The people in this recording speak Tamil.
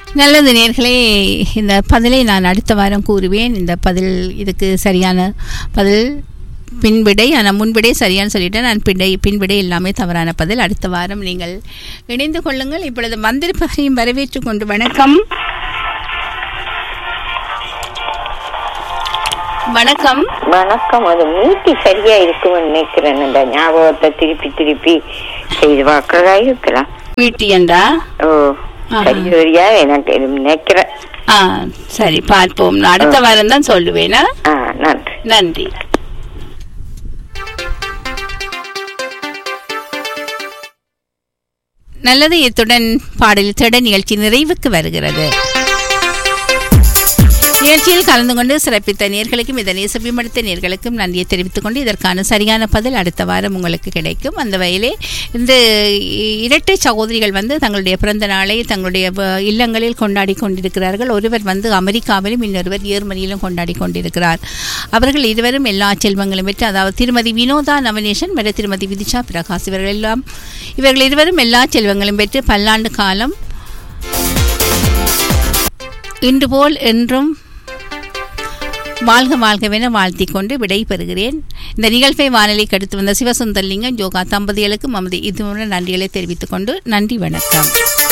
நல்லது நேர்களே இந்த பதிலை நான் அடுத்த வாரம் கூறுவேன் இந்த பதில் இதுக்கு சரியான பதில் பின்விடை ஆனால் முன்விடை சரியான்னு சொல்லிட்டேன் நான் பின்டை பின்விடை எல்லாமே தவறான பதில் அடுத்த வாரம் நீங்கள் இணைந்து கொள்ளுங்கள் இப்பொழுது வந்திருப்பவரையும் வரவேற்றுக் கொண்டு வணக்கம் வணக்கம் வணக்கம் அது மீட்டி சரியா இருக்கும்னு நினைக்கிறேன் இந்த ஞாபகத்தை திருப்பி திருப்பி செய்து பார்க்கறதா இருக்கலாம் வீட்டு என்றா ஓ ஆஹா. சரி சரியா எனக்கு இது நினைக்கிறேன் ஆ சரி பார்ப்போம் நான் அடுத்த வாரம் தான் சொல்லுவேனா ஆ நன்றி நன்றி நல்லது இத்துடன் பாடல் திட நிகழ்ச்சி நிறைவுக்கு வருகிறது நிகழ்ச்சியில் கலந்து கொண்டு சிறப்பித்த நேர்களுக்கும் இதனை செவிமடுத்த நேர்களுக்கும் நன்றியை தெரிவித்துக் கொண்டு இதற்கான சரியான பதில் அடுத்த வாரம் உங்களுக்கு கிடைக்கும் அந்த வகையிலே இந்த இ- இரட்டை சகோதரிகள் வந்து தங்களுடைய பிறந்த நாளை தங்களுடைய வ- இல்லங்களில் கொண்டாடி கொண்டிருக்கிறார்கள் ஒருவர் வந்து அமெரிக்காவிலும் இன்னொருவர் ஜெர்மனியிலும் கொண்டாடி கொண்டிருக்கிறார் அவர்கள் இருவரும் எல்லா செல்வங்களும் பெற்று அதாவது திருமதி வினோதா நவனேஷன் மற்றும் திருமதி விதிஷா பிரகாஷ் இவர்கள் எல்லாம் இவர்கள் இருவரும் எல்லா செல்வங்களும் பெற்று பல்லாண்டு காலம் இன்று போல் என்றும் வாழ்க வாழ்கவென வாழ்த்திக் கொண்டு விடை பெறுகிறேன் இந்த நிகழ்வை வானொலிக்கு அடுத்து வந்த சிவசுந்தர்லிங்கம் யோகா தம்பதிகளுக்கு மமது இதுவரை நன்றிகளை தெரிவித்துக் கொண்டு நன்றி வணக்கம்